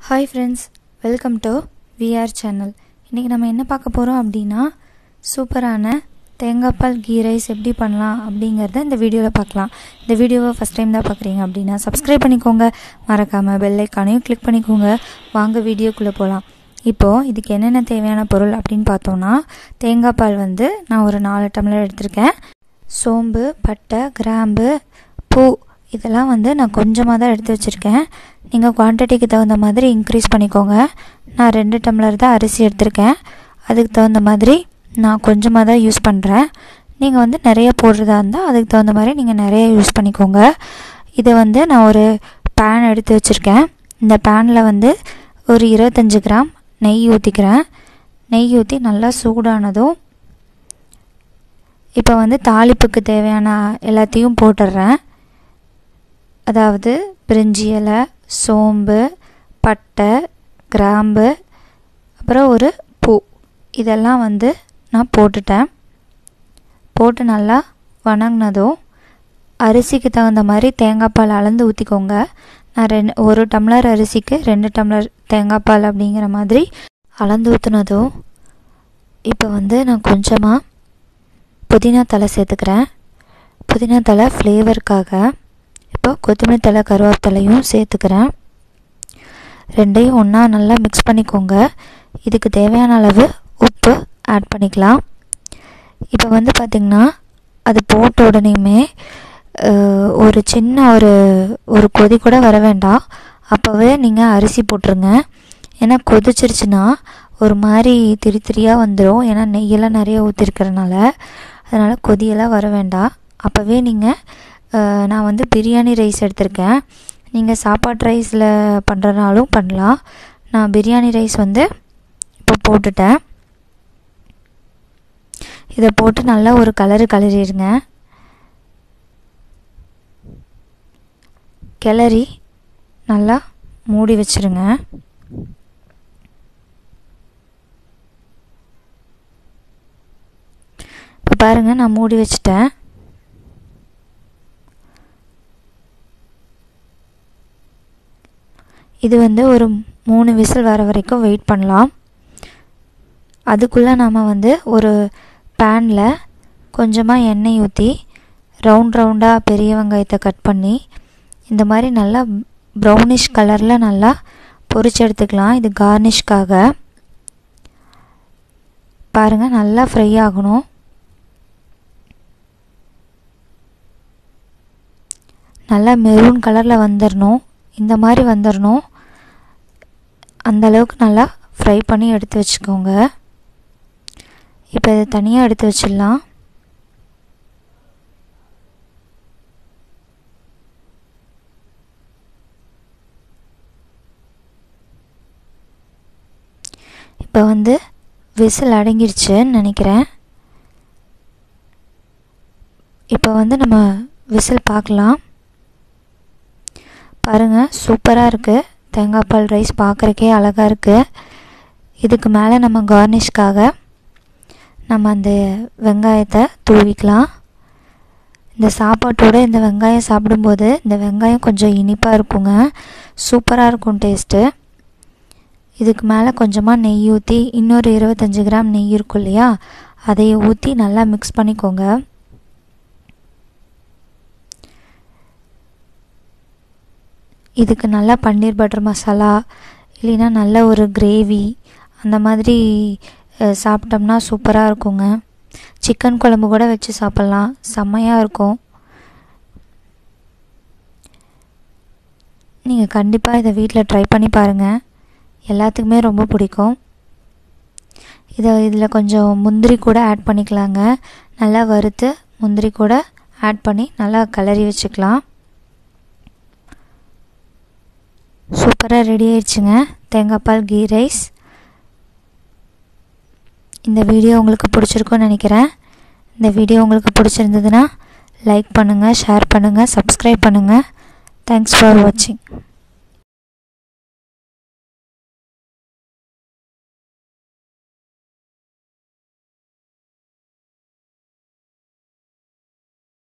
hi friends welcome to VR channel இன்றைக்கி நம்ம என்ன பார்க்க போகிறோம் அப்படின்னா சூப்பரான தேங்காய் பால் கீ ரைஸ் எப்படி பண்ணலாம் அப்படிங்கிறத இந்த வீடியோவில் பார்க்கலாம் இந்த வீடியோவை ஃபஸ்ட் டைம் தான் பார்க்குறீங்க அப்படின்னா சப்ஸ்கிரைப் பண்ணிக்கோங்க மறக்காமல் பெல் ஐக்கானையும் கிளிக் பண்ணிக்கோங்க வாங்க வீடியோக்குள்ளே போகலாம் இப்போது இதுக்கு என்னென்ன தேவையான பொருள் அப்படின்னு பார்த்தோன்னா தேங்காய் பால் வந்து நான் ஒரு நாலு டம்ளர் எடுத்திருக்கேன் சோம்பு பட்டை கிராம்பு பூ இதெல்லாம் வந்து நான் கொஞ்சமாக தான் எடுத்து வச்சுருக்கேன் நீங்கள் குவான்டிட்டிக்கு தகுந்த மாதிரி இன்க்ரீஸ் பண்ணிக்கோங்க நான் ரெண்டு டம்ளர் தான் அரிசி எடுத்திருக்கேன் அதுக்கு தகுந்த மாதிரி நான் கொஞ்சமாக தான் யூஸ் பண்ணுறேன் நீங்கள் வந்து நிறைய போடுறதா இருந்தால் அதுக்கு தகுந்த மாதிரி நீங்கள் நிறைய யூஸ் பண்ணிக்கோங்க இதை வந்து நான் ஒரு பேன் எடுத்து வச்சுருக்கேன் இந்த பேனில் வந்து ஒரு இருபத்தஞ்சி கிராம் நெய் ஊற்றிக்கிறேன் நெய் ஊற்றி நல்லா சூடானதும் இப்போ வந்து தாளிப்புக்கு தேவையான எல்லாத்தையும் போட்டுடுறேன் அதாவது பிரிஞ்சி இலை சோம்பு பட்டை கிராம்பு அப்புறம் ஒரு பூ இதெல்லாம் வந்து நான் போட்டுட்டேன் போட்டு நல்லா வணங்கினதும் அரிசிக்கு தகுந்த மாதிரி தேங்காய் பால் அளந்து ஊற்றிக்கோங்க நான் ரெண்டு ஒரு டம்ளர் அரிசிக்கு ரெண்டு டம்ளர் தேங்காய் பால் அப்படிங்கிற மாதிரி அளந்து ஊற்றுனதும் இப்போ வந்து நான் கொஞ்சமாக புதினா தலை சேர்த்துக்கிறேன் புதினா தலை ஃப்ளேவருக்காக இப்போ கொத்தமல்லி தலை கருவேப்பிலையும் சேர்த்துக்கிறேன் ரெண்டையும் ஒன்றா நல்லா மிக்ஸ் பண்ணிக்கோங்க இதுக்கு தேவையான அளவு உப்பு ஆட் பண்ணிக்கலாம் இப்போ வந்து பார்த்திங்கன்னா அது போட்ட உடனேயுமே ஒரு சின்ன ஒரு ஒரு கொதி கூட வர வேண்டாம் அப்போவே நீங்கள் அரிசி போட்டுருங்க ஏன்னா கொதிச்சிருச்சுன்னா ஒரு மாதிரி திரி திரியாக வந்துடும் ஏன்னா நெய்யெல்லாம் நிறைய ஊற்றிருக்கிறனால அதனால் கொதியெல்லாம் வர வேண்டாம் அப்போவே நீங்கள் நான் வந்து பிரியாணி ரைஸ் எடுத்திருக்கேன் நீங்கள் சாப்பாட்டு ரைஸில் பண்ணுறனாலும் பண்ணலாம் நான் பிரியாணி ரைஸ் வந்து இப்போ போட்டுட்டேன் இதை போட்டு நல்லா ஒரு கலரு கலரிடுங்க கிளறி நல்லா மூடி வச்சுருங்க இப்போ பாருங்கள் நான் மூடி வச்சுட்டேன் இது வந்து ஒரு மூணு விசில் வர வரைக்கும் வெயிட் பண்ணலாம் அதுக்குள்ளே நாம் வந்து ஒரு பேனில் கொஞ்சமாக எண்ணெய் ஊற்றி ரவுண்ட் ரவுண்டாக பெரிய வெங்காயத்தை கட் பண்ணி இந்த மாதிரி நல்லா ப்ரௌனிஷ் கலரில் நல்லா பொரிச்சு எடுத்துக்கலாம் இது கார்னிஷ்காக பாருங்கள் நல்லா ஃப்ரை ஆகணும் நல்லா மெரூன் கலரில் வந்துடணும் இந்த மாதிரி வந்துடணும் அந்த அளவுக்கு நல்லா ஃப்ரை பண்ணி எடுத்து வச்சுக்கோங்க இப்போ இதை தனியாக எடுத்து வச்சிடலாம் இப்போ வந்து விசில் அடங்கிருச்சுன்னு நினைக்கிறேன் இப்போ வந்து நம்ம விசில் பார்க்கலாம் பாருங்கள் சூப்பராக இருக்குது தேங்காய் பால் ரைஸ் பார்க்குறக்கே அழகாக இருக்குது இதுக்கு மேலே நம்ம கார்னிஷ்காக நம்ம அந்த வெங்காயத்தை தூவிக்கலாம் இந்த சாப்பாட்டோட இந்த வெங்காயம் சாப்பிடும்போது இந்த வெங்காயம் கொஞ்சம் இனிப்பாக இருக்குங்க சூப்பராக இருக்கும் டேஸ்ட்டு இதுக்கு மேலே கொஞ்சமாக நெய் ஊற்றி இன்னொரு இருபத்தஞ்சி கிராம் நெய் இருக்கும் இல்லையா அதையை ஊற்றி நல்லா மிக்ஸ் பண்ணிக்கோங்க இதுக்கு நல்லா பன்னீர் பட்டர் மசாலா இல்லைன்னா நல்ல ஒரு கிரேவி அந்த மாதிரி சாப்பிட்டோம்னா சூப்பராக இருக்குங்க சிக்கன் குழம்பு கூட வச்சு சாப்பிட்லாம் செம்மையாக இருக்கும் நீங்கள் கண்டிப்பாக இதை வீட்டில் ட்ரை பண்ணி பாருங்கள் எல்லாத்துக்குமே ரொம்ப பிடிக்கும் இதை இதில் கொஞ்சம் முந்திரி கூட ஆட் பண்ணிக்கலாங்க நல்லா வறுத்து முந்திரி கூட ஆட் பண்ணி நல்லா கலரி வச்சுக்கலாம் சூப்பராக ரெடி ஆயிடுச்சுங்க தேங்காய் பால் கீ ரைஸ் இந்த வீடியோ உங்களுக்கு பிடிச்சிருக்குன்னு நினைக்கிறேன் இந்த வீடியோ உங்களுக்கு பிடிச்சிருந்ததுன்னா லைக் பண்ணுங்கள் ஷேர் பண்ணுங்கள் சப்ஸ்கிரைப் பண்ணுங்கள் தேங்க்ஸ் ஃபார் வாட்சிங்